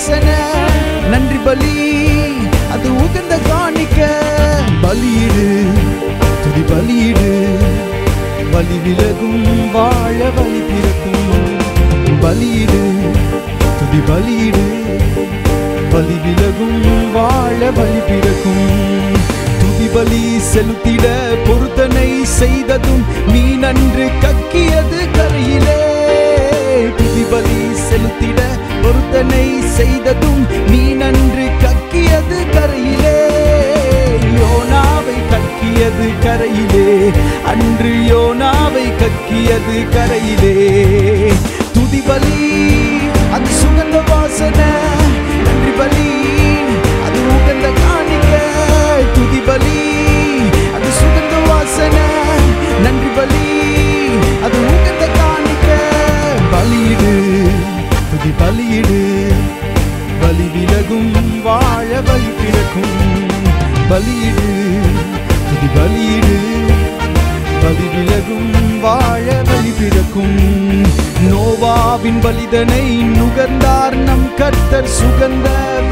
வாசனை நன்றி பலி அது உகந்த காணிக்க பலியிடு துதி பலியிடு வலி விலகும் வாழ வழி பிறக்கும் பலியிடு துதி பலியிடு வலி விலகும் வாழ வழி பிறக்கும் துதி பலி செலுத்திட பொருத்தனை செய்ததும் நீ நன்று கக்கியது கரையிலே துதி பலி செலுத்திட பொருத்தனை செய்ததும் நீ நன்று கக்கியது கரையிலே யோனாவை கக்கியது கரையிலே அன்று யோனாவை கக்கியது கரையிலே துதி பலி அது சுகந்த வாசனை நன்றி பலி அது உகந்த காணிக்க துதி பலி அது சுகந்த வாசனை நன்றி பலி அது உகந்த காணிக்க பலியிடு துதி பலியிடு பலி விலகும் வாழ பலி பிறக்கும் பலியிடு துதி பலியிடு பலி விலகும் வாழ பலி பிறக்கும் நோவாவின் பலிதனை நுகர்ந்தார் நம் கர்த்தர் சுகந்த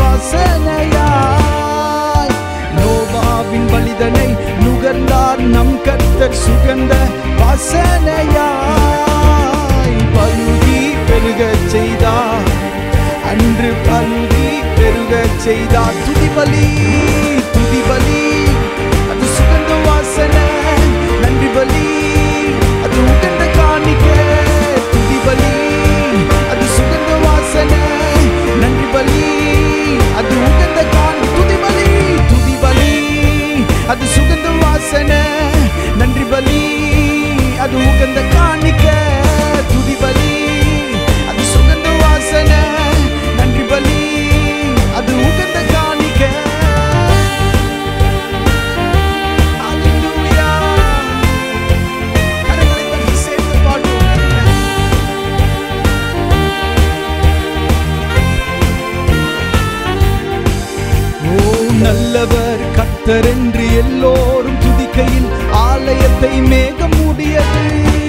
வாசனையாய் நோவாவின் பலிதனை நுகர்ந்தார் நம் கர்த்தர் சுகந்த வாசனையாய் பழுகி பெருகச் செய்தார் அன்று பல்கி பெருகச் செய்தார் துதிபலி துதிபலி அது சுகந்த வாசனை நன்றி பலி அது உகந்த காணிக்க துதிபலி அது சுகந்த வாசனை நன்றி பலி அது உகந்த காணி துதிபலி துதிபலி அது சுகந்த வாசனை நன்றி பலி அது உகந்த காணிக்க துதிபலி அது சுகந்த வாசனை நன்றி பலி அது உகந்த காணிக்க Hallelujah. கரங்களை தட்டி சேர்ந்து பாடுவோம். ஓ நல்லவர் கர்த்தர் என்று எல்லோரும் துதிக்கையில் ஆலயத்தை மேகம் மூடியது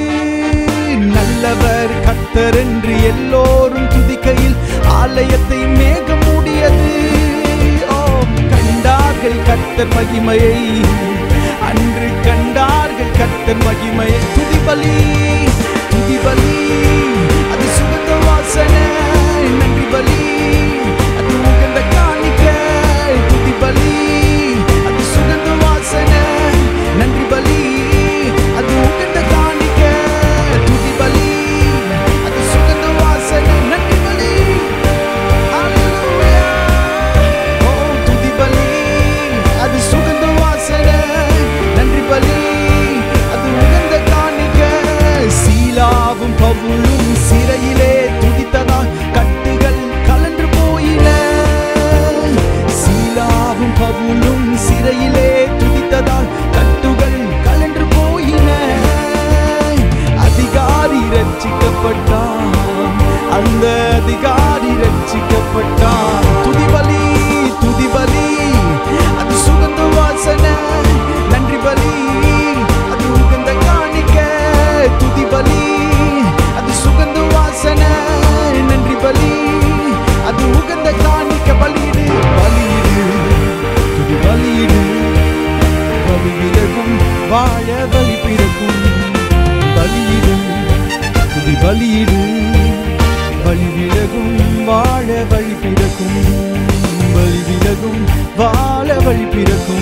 நல்லவர் கர்த்தர் என்று எல்லோரும் துதிக்கையில் ஆலயத்தை மேகம் மூடியது ஓ கண்டார்கள் கர்த்தர் மகிமையை அன்று கண்டார்கள் கர்த்தர் மகிமையை துதிபலி துதிபலி அது சுகந்த வாசனை நன்றி பலி அது உகந்த காணிக்க துதி பலி அது சுகந்த வாசனை நன்றி பலி அது உகந்த காணிக்க துதி பலி அது சுகந்த வாசனை நன்றி பலி Hallelujah. ஓ துதி பலி அது சுகந்த வாசனை நன்றி பலி அது உகந்த காணிக்க சீலாவும் பவுலும் சிறையிலே துதித்ததால் கட்டுகள் கலன்று போயின சீலாவும் பவுலும் சிறையிலே துதித்ததால் கட்டுகள் கலன்று போயின அதிகாரி ரட்சிக்கப்பட்டான் அந்த அதிகாரி ரட்சிக்கப்பட்டான் துதிபலி துதிபலி அது சுகந்த வாசனை நன்றி பலி அது உகந்த காணிக்க துதிபலி அது சுகந்த வாசனை நன்றி பலி அது உகந்த காணிக்க பலியிடு பலியிடு துதி பலியிடு பலி விலகும் வாழ பலி பிறக்கும் பலியிடு துதி பலியிடு பலி விலகும் வாழ வழி பிறக்கும் பலி விலகும் வாழ வழி பிறக்கும்